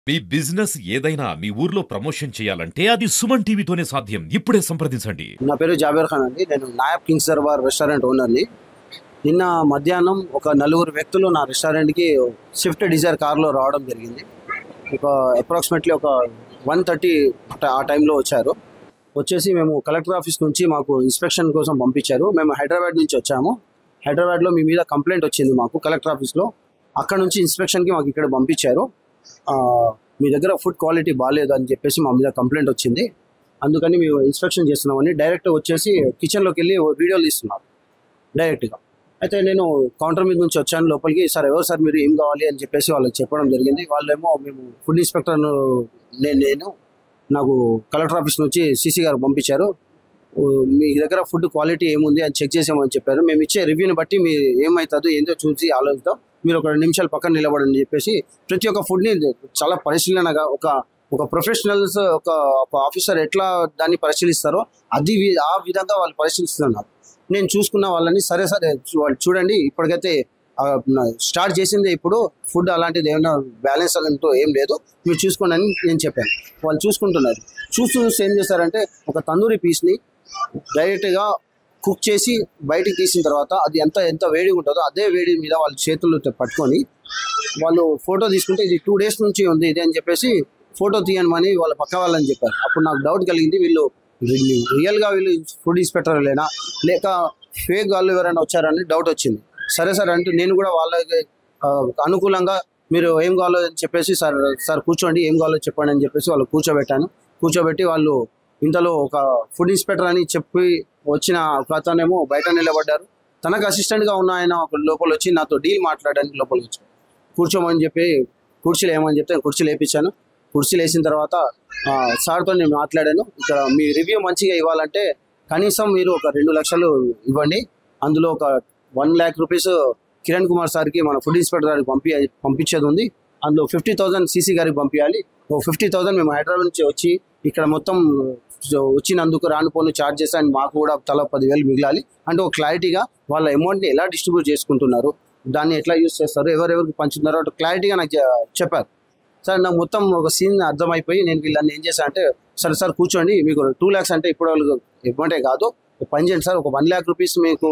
మీ business ఏదైనా మీ ఊర్లో promotion చేయాలంటే అది సుమన్ టీవీతోనే సాధ్యం ఇప్పుడే సంప్రదించండి నా పేరు జాబేర్ ఖాన్ అండి నేను నాయబ్ కింగ్స్ దర్బార్ రెస్టారెంట్ ఓనర్ని నిన్న మధ్యాహ్నం ఒక నలుగురు వ్యక్తులు నా రెస్టారెంట్కి స్విఫ్ట్ డిజైర్ కార్లో రావడం జరిగింది ఒక అప్రాక్సిమేట్లీ ఒక వన్ థర్టీ ఆ టైంలో వచ్చారు వచ్చేసి మేము కలెక్టర్ ఆఫీస్ నుంచి మాకు ఇన్స్పెక్షన్ కోసం పంపించారు మేము హైదరాబాద్ నుంచి వచ్చాము హైదరాబాద్లో మీ మీద కంప్లైంట్ వచ్చింది మాకు కలెక్టర్ ఆఫీస్లో అక్కడ నుంచి ఇన్స్పెక్షన్కి మాకు ఇక్కడ పంపించారు ఆ, మీ దగ్గర ఫుడ్ క్వాలిటీ బాగాలేదు అని చెప్పేసి మా మీద కంప్లైంట్ వచ్చింది అందుకని మేము ఇన్స్పెక్షన్ చేస్తున్నామని డైరెక్ట్ వచ్చేసి కిచెన్లోకి వెళ్ళి వీడియోలు తీస్తున్నారు డైరెక్ట్గా అయితే నేను కౌంటర్ మీద నుంచి వచ్చాను లోపలికి సార్ ఎవరు సార్ మీరు ఏం కావాలి అని చెప్పేసి వాళ్ళకి చెప్పడం జరిగింది వాళ్ళేమో మేము ఫుడ్ ఇన్స్పెక్టర్ నేను నేను నాకు కలెక్టర్ ఆఫీస్ నుంచి సీసీ గారు పంపించారు ఓ, మీ దగ్గర ఫుడ్ క్వాలిటీ ఏముంది అని చెక్ చేసామని చెప్పారు మేము ఇచ్చే రివ్యూని బట్టి మీ ఏమవుతుందో ఏందో చూసి ఆలోచిద్దాం మీరు ఒక రెండు నిమిషాలు పక్కన నిలబడండి అని చెప్పేసి ప్రతి ఒక్క ఫుడ్ని చాలా పరిశీలనగా ఒక ఒక ప్రొఫెషనల్స్ ఒక ఒక ఆఫీసర్ ఎట్లా దాన్ని పరిశీలిస్తారో అది వి- ఆ విధంగా వాళ్ళు పరిశీలిస్తున్నారు నేను చూసుకున్న వాళ్ళని సరే సరే వాళ్ళు చూడండి ఇప్పటికైతే ఆ, నా- స్టార్ట్ చేసిందే ఇప్పుడు ఫుడ్ అలాంటిది ఏమైనా బ్యాలెన్స్ అంటూ ఏం లేదు మీరు చూసుకోండి అని నేను చెప్పాను వాళ్ళు చూసుకుంటున్నారు చూస్తూ చూస్తూ ఏం చేస్తారంటే ఒక తందూరి పీస్ని డైరెక్ట్గా కుక్ చేసి బయటికి తీసిన తర్వాత అది ఎంత ఎంత వేడిగా ఉంటుందో అదే వేడి మీద వాళ్ళ చేతులు పట్టుకొని వాళ్ళు ఫోటో తీసుకుంటే ఇది టూ డేస్ నుంచి ఉంది ఇది అని చెప్పేసి ఫోటో తీయమని వాళ్ళ పక్క వాళ్ళని చెప్పారు అప్పుడు నాకు డౌట్ కలిగింది వీళ్ళు వీళ్ళు రియల్గా వీళ్ళు ఫుడ్ ఇన్స్పెక్టర్ లేనా లేక ఫేక్ వాళ్ళు ఎవరైనా వచ్చారని డౌట్ వచ్చింది సరే సార్ అంటే నేను కూడా వాళ్ళకి ఆ, అనుకూలంగా మీరు ఏం కావాలో అని చెప్పేసి సార్ సార్ కూర్చోండి ఏం కావాలో చెప్పండి అని చెప్పేసి వాళ్ళు కూర్చోబెట్టాను కూర్చోబెట్టి వాళ్ళు ఇంతలో ఒక ఫుడ్ ఇన్స్పెక్టర్ అని చెప్పి వచ్చిన ఒక అతనేమో బయట నిలబడ్డారు తనకు అసిస్టెంట్గా ఉన్న ఆయన ఒక లోపల వచ్చి నాతో డీల్ మాట్లాడడానికి లోపల వచ్చారు కూర్చోమని చెప్పి కుర్చీలు ఏమని చెప్తే కుర్చీలు వేయించాను కుర్చీలు వేసిన తర్వాత ఆ, సార్తో నేను మాట్లాడాను ఇక్కడ మీ రివ్యూ మంచిగా ఇవ్వాలంటే కనీసం మీరు ఒక రెండు లక్షలు ఇవ్వండి అందులో ఒక వన్ ల్యాక్ రూపీస్ కిరణ్ కుమార్ సార్కి మన ఫుడ్ ఇన్స్పెక్టర్ గారికి పంపి పంపించేది ఉంది అందులో ఫిఫ్టీ థౌసండ్ సీసీ గారికి పంపించాలి ఓ ఫిఫ్టీ థౌసండ్ మేము హైదరాబాద్ నుంచి వచ్చి ఇక్కడ మొత్తం సో వచ్చినందుకు రాను పోను ఛార్జ్ చేసి అండ్ మాకు కూడా తల పదివేలు మిగిలాలి అంటే ఒక క్లారిటీగా వాళ్ళ అమౌంట్ని ఎలా డిస్ట్రిబ్యూట్ చేసుకుంటున్నారు దాన్ని ఎట్లా యూస్ చేస్తారు ఎవరెవరికి పంచుతున్నారో అటు క్లారిటీగా నాకు చె- చెప్పారు సార్ నాకు మొత్తం ఒక సీన్ అర్థమైపోయి నేను వీళ్ళని ఏం చేశాను అంటే సరే సార్ కూర్చోండి మీకు టూ ల్యాక్స్ అంటే ఇప్పుడు వాళ్ళు ఇవ్వమంటే కాదు ఒక పని చేయండి సార్ ఒక వన్ ల్యాక్ రూపీస్ మీకు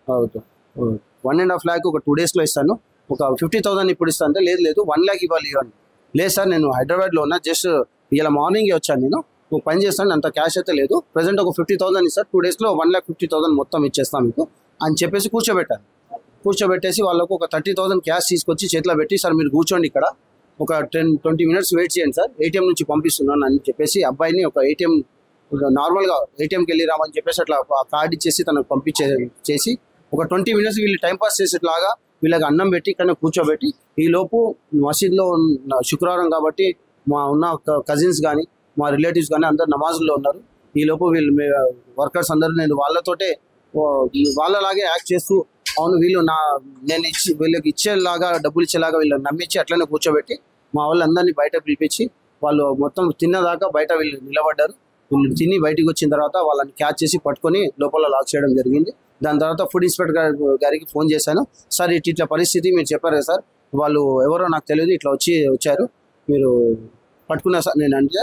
వన్ అండ్ హాఫ్ ల్యాక్ ఒక టూ డేస్లో ఇస్తాను ఒక ఫిఫ్టీ థౌసండ్ ఇప్పుడు ఇస్తాను అంటే లేదు లేదు వన్ ల్యాక్ ఇవ్వాలి ఇవ్వండి లేదు సార్ నేను హైదరాబాద్లో ఉన్నా జస్ట్ ఇలా మార్నింగే వచ్చాను నేను ఒక పని చేస్తాను అంత క్యాష్ అయితే లేదు ప్రజెంట్ ఒక ఫిఫ్టీ థౌసండ్ ఇస్తారు టూ డేస్లో వన్ ల్యాక్ ఫిఫ్టీ థౌసండ్ మొత్తం ఇచ్చేస్తాను మీకు అని చెప్పేసి కూర్చోబెట్టాను కూర్చోబెట్టేసి వాళ్ళకు ఒక థర్టీ థౌసండ్ క్యాష్ తీసుకొచ్చి చేతిలో పెట్టి సార్ మీరు కూర్చోండి ఇక్కడ ఒక టెన్ ట్వంటీ మినిట్స్ వెయిట్ చేయండి సార్ ఏటీఎం నుంచి పంపిస్తున్నాను అని చెప్పేసి అబ్బాయిని ఒక ఏటీఎం నార్మల్గా ఏటీఎంకి వెళ్ళి రామని చెప్పేసి అట్లా ఆ కార్డ్ ఇచ్చేసి తనకు పంపించే చేసి ఒక ట్వంటీ మినిట్స్ వీళ్ళు టైం పాస్ చేసేట్లాగా వీళ్ళకి అన్నం పెట్టి ఇక్కడ కూర్చోబెట్టి ఈ లోపు మసీద్లో ఉన్న శుక్రవారం కాబట్టి మా ఉన్న కజిన్స్ కానీ మా రిలేటివ్స్ కానీ అందరు నమాజుల్లో ఉన్నారు ఈ లోపు వీళ్ళు వర్కర్స్ అందరూ నేను వాళ్ళతోటే ఓ, వాళ్ళలాగే యాక్ట్ చేస్తూ అవును వీళ్ళు నా నేను ఇచ్చి వీళ్ళకి ఇచ్చేలాగా డబ్బులు ఇచ్చేలాగా వీళ్ళని నమ్మించి అట్లనే కూర్చోబెట్టి మా వాళ్ళందరినీ బయట పిలిపించి వాళ్ళు మొత్తం తిన్నదాకా బయట వీళ్ళు నిలబడ్డారు వీళ్ళు తిని బయటికి వచ్చిన తర్వాత వాళ్ళని క్యాచ్ చేసి పట్టుకొని లోపల లాక్ చేయడం జరిగింది దాని తర్వాత ఫుడ్ ఇన్స్పెక్టర్ గారి గారికి ఫోన్ చేశాను సార్ ఇట్ ఇట్లా పరిస్థితి మీరు చెప్పారు కదా సార్ వాళ్ళు ఎవరో నాకు తెలియదు ఇట్లా వచ్చి వచ్చారు మీరు పట్టుకున్నా సార్ నేను అంటే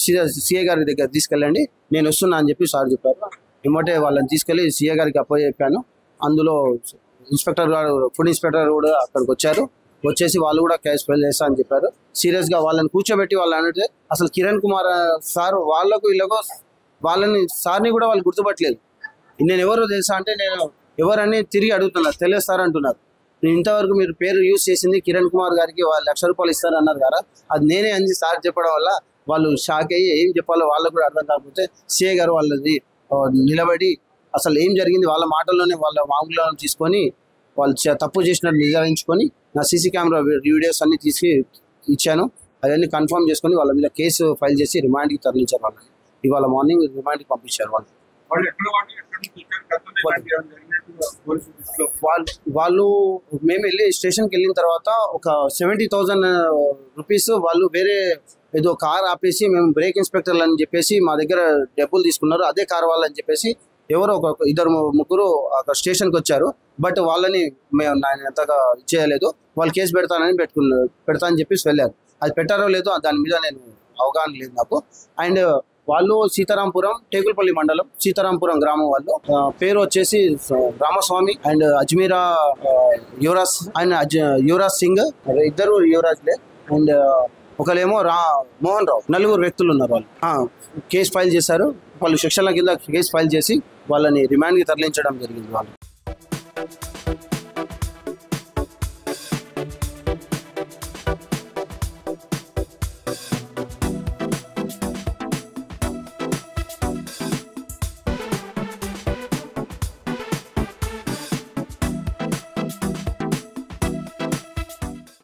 సిఏ గారి దగ్గర తీసుకెళ్ళండి నేను వస్తున్నా అని చెప్పి సార్ చెప్పారు ఏమంటే వాళ్ళని తీసుకెళ్ళి సిఏ గారికి అప్ప చెప్పాను అందులో ఇన్స్పెక్టర్ గారు ఫుడ్ ఇన్స్పెక్టర్ కూడా అక్కడికి వచ్చారు వచ్చేసి వాళ్ళు కూడా కేసు ఫైల్ చేస్తా అని చెప్పారు సీరియస్ గా వాళ్ళని కూర్చోబెట్టి వాళ్ళు అంటే అసలు కిరణ్ కుమార్ సార్ వాళ్ళకు వీళ్ళకు వాళ్ళని సార్ని కూడా వాళ్ళు గుర్తుపట్టలేదు నేను ఎవరో తెలుసా అంటే నేను ఎవరని తిరిగి అడుగుతున్నారు తెలియదు సార్ అంటున్నారు నేను ఇంతవరకు మీరు పేరు యూజ్ చేసింది కిరణ్ కుమార్ గారికి వాళ్ళు లక్ష రూపాయలు ఇస్తారన్నారు కదా అది నేనే అని సార్ చెప్పడం వల్ల వాళ్ళు షాక్ అయ్యి ఏం చెప్పాలో వాళ్ళకు కూడా అర్థం కాకపోతే సిఏ గారు వాళ్ళది ఆ, నిలబడి అసలు ఏం జరిగింది వాళ్ళ మాటల్లోనే వాళ్ళ మామూలుగా తీసుకొని వాళ్ళు చే- తప్పు చేసినట్టు నిర్ధారించుకొని నా సీసీ కెమెరా వీడియోస్ అన్ని తీసి ఇచ్చాను అవన్నీ కన్ఫర్మ్ చేసుకొని వాళ్ళ మీద కేసు ఫైల్ చేసి రిమాండ్కి తరలించారు వాళ్ళని ఇవాళ మార్నింగ్ రిమాండ్కి పంపించారు వాళ్ళు వాళ్ళు ఎక్కడ వాళ్ళు ఎక్కడ నుంచి వచ్చారు గతంలో ఇలాంటి ఏమైనా జరిగినట్టు పోలీసు దృష్టిలో వాళ్ళు వాళ్ళు మేము వెళ్ళి స్టేషన్కి వెళ్ళిన తర్వాత ఒక సెవెంటీ థౌజండ్ రూపీస్ వాళ్ళు వేరే ఏదో కార్ ఆపేసి మేము బ్రేక్ ఇన్స్పెక్టర్లు అని చెప్పేసి మా దగ్గర డబ్బులు తీసుకున్నారు అదే కార్ వాళ్ళని చెప్పేసి ఎవరో ఒక ఇద్దరు ము- ముగ్గురు అక్కడ స్టేషన్కి వచ్చారు బట్ వాళ్ళని మేము నేను అంతగా చేయలేదు వాళ్ళు కేసు పెడతానని పెట్టుకున్నారు పెడతా అని చెప్పేసి వెళ్ళారు అది పెట్టారో లేదో దాని మీద నేను అవగాహన లేదు నాకు అండ్ వాళ్ళు సీతారాంపురం టేకులపల్లి మండలం సీతారాంపురం గ్రామం వాళ్ళు ఆ, పేరు వచ్చేసి స- రామస్వామి అండ్ అజ్మీరా ఆ, యువరాజ్ అండ్ అజ్ యువరాజ్ సింగ్ ఇద్దరు యువరాజ్లే అండ్ ఒకలేమో రా మోహన్ రావు నలుగురు వ్యక్తులు ఉన్నారు వాళ్ళు ఆ, కేసు ఫైల్ చేశారు వాళ్ళు శిక్షణ కింద కేసు ఫైల్ చేసి వాళ్ళని రిమాండ్కి తరలించడం జరిగింది వాళ్ళు